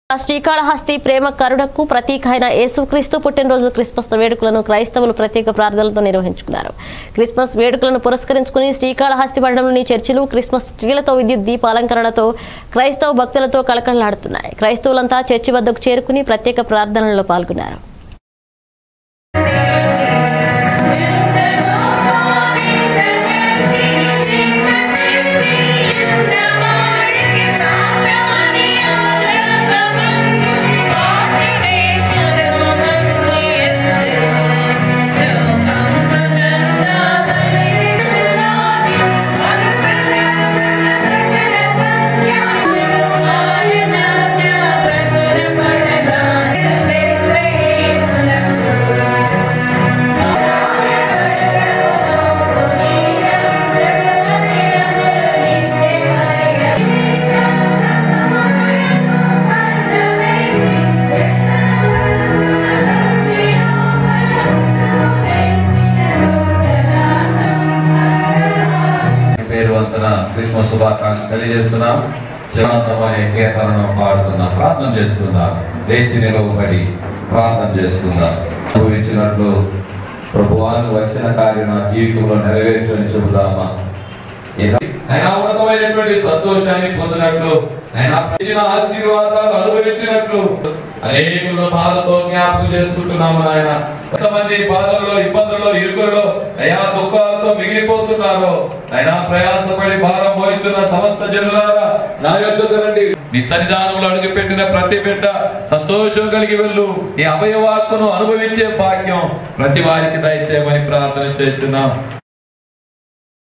శ్రీకాళహస్తి ప్రేమ కరుణకు ప్రతీక అయిన యేసుక్రీస్తు పుట్టినరోజు క్రిస్మస్ వేడుకలను క్రైస్తవులు ప్రత్యేక ప్రార్థనలతో నిర్వహించుకున్నారు క్రిస్మస్ వేడుకలను పురస్కరించుకుని శ్రీకాళహస్తి పట్టణంలోని చర్చిలు క్రిస్మస్ స్త్రీలతో విద్యుత్ దీపాలంకరణతో క్రైస్తవ భక్తులతో కళకళలాడుతున్నాయి క్రైస్తవులంతా చర్చి వద్దకు చేరుకుని ప్రత్యేక ప్రార్థనల్లో పాల్గొన్నారు పేరు వంతన క్రిస్మస్ శుభాకాంక్ష తెలియజేస్తున్నాం జనాంతమైన కీర్తనను పాడుతున్నాం ప్రార్థన చేస్తున్నాం లేచి నిలవబడి ప్రార్థన చేస్తున్నాం అనుభవించినట్లు ప్రభువాను వచ్చిన కార్యం నా జీవితంలో నెరవేర్చని చెబుదామా ఇక ఆయన ఉన్నతమైనటువంటి సంతోషాన్ని పొందినట్లు ఆయన ఇచ్చిన ఆశీర్వాదాలు అనుభవించినట్లు అనేకులను బాధతో జ్ఞాపకం చేసుకుంటున్నాము ఆయన కొంతమంది బాధల్లో ఇబ్బందుల్లో ఇరుకుల్లో అయా దుఃఖాలతో మిగిలిపోతున్నారు అయినా ప్రయాసపడి భారం మోయించున్న సమస్త జనులారా నా యొక్కకు రండి నీ సన్నిధానంలో అడుగుపెట్టిన ప్రతి బిడ్డ సంతోషం కలిగి వెళ్ళు నీ అభయవాక్కును అనుభవించే భాగ్యం ప్రతి వారికి దయచేయమని ప్రార్థన చేస్తున్నాం